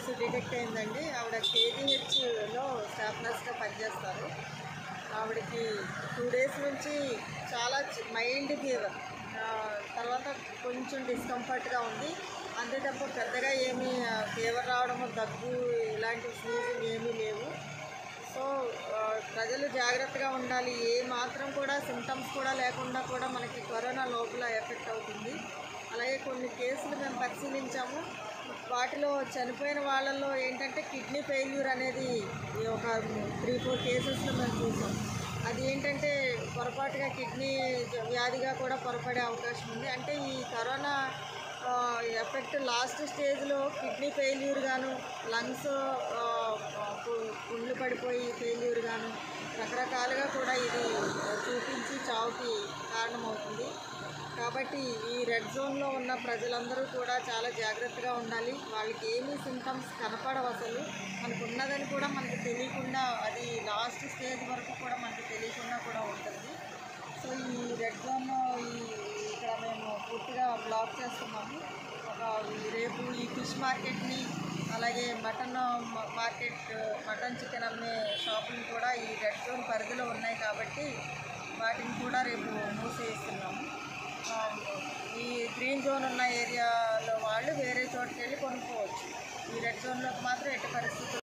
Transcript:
case detect అయిందండి ఆవిడ కేజీహెచ్లో staff నర్స్గా పనిచేస్తారు ఆవిడకి టూ డేస్ నుంచి చాలా మైల్డ్ ఫీవర్ తర్వాత కొంచెం డిస్కంఫర్ట్గా ఉంది అంతే తప్ప పెద్దగా ఏమీ ఫీవర్ రావడము దగ్గు ఇలాంటి స్నీజింగ్ ఏమీ లేవు సో ఆ, ప్రజలు జాగ్రత్తగా ఉండాలి ఏ మాత్రం కూడా సిమ్టమ్స్ కూడా లేకుండా కూడా మనకి కరోనా లోపల ఎఫెక్ట్ అవుతుంది అలాగే కొన్ని కేసులు మేము పరిశీలించాము వాటిలో చనిపోయిన వాళ్ళల్లో ఏంటంటే కిడ్నీ ఫెయిల్యూర్ అనేది ఈ ఒక త్రీ ఫోర్ కేసెస్లో మేము చూసాం అది ఏంటంటే పొరపాటుగా కిడ్నీ వ్యాధిగా కూడా పొరపడే అవకాశం ఉంది అంటే ఈ కరోనా ఆ, ఎఫెక్ట్ లాస్ట్ స్టేజ్లో కిడ్నీ ఫెయిల్యూర్ గాను లంగ్స్ పుండ్లు పడిపోయి ఫెయిల్యూర్ గాను రకరకాలుగా కూడా ఇది చూపించి చావుకి కారణమవుతుంది కాబట్టి ఈ రెడ్ జోన్లో ఉన్న ప్రజలందరూ కూడా చాలా జాగ్రత్తగా ఉండాలి వాళ్ళకి ఏమీ సిమ్టమ్స్ కనపడవు అసలు మనకు ఉన్నదని కూడా మనకు తెలియకుండా అది లాస్ట్ స్టేజ్ వరకు కూడా మనకు తెలియకుండా కూడా ఉంటుంది సో ఈ రెడ్ జోన్ ఈ ఇక్కడ మేము పూర్తిగా బ్లాక్ చేస్తున్నాము ఒక ఈ రేపు ఈ ఫిష్ మార్కెట్ని అలాగే మటన్ మ- మార్కెట్ మటన్ చికెన్ అమ్మే షాపులు కూడా ఈ రెడ్ జోన్ పరిధిలో ఉన్నాయి కాబట్టి వాటిని కూడా రేపు మూసేస్తున్నాము ఆ, ఈ గ్రీన్ జోన్ ఉన్న ఏరియాలో వాళ్ళు వేరే చోటుకి వెళ్ళి కొనుక్కోవచ్చు ఈ రెడ్ జోన్లోకి మాత్రం ఎట్టి పరిస్థితుల్లో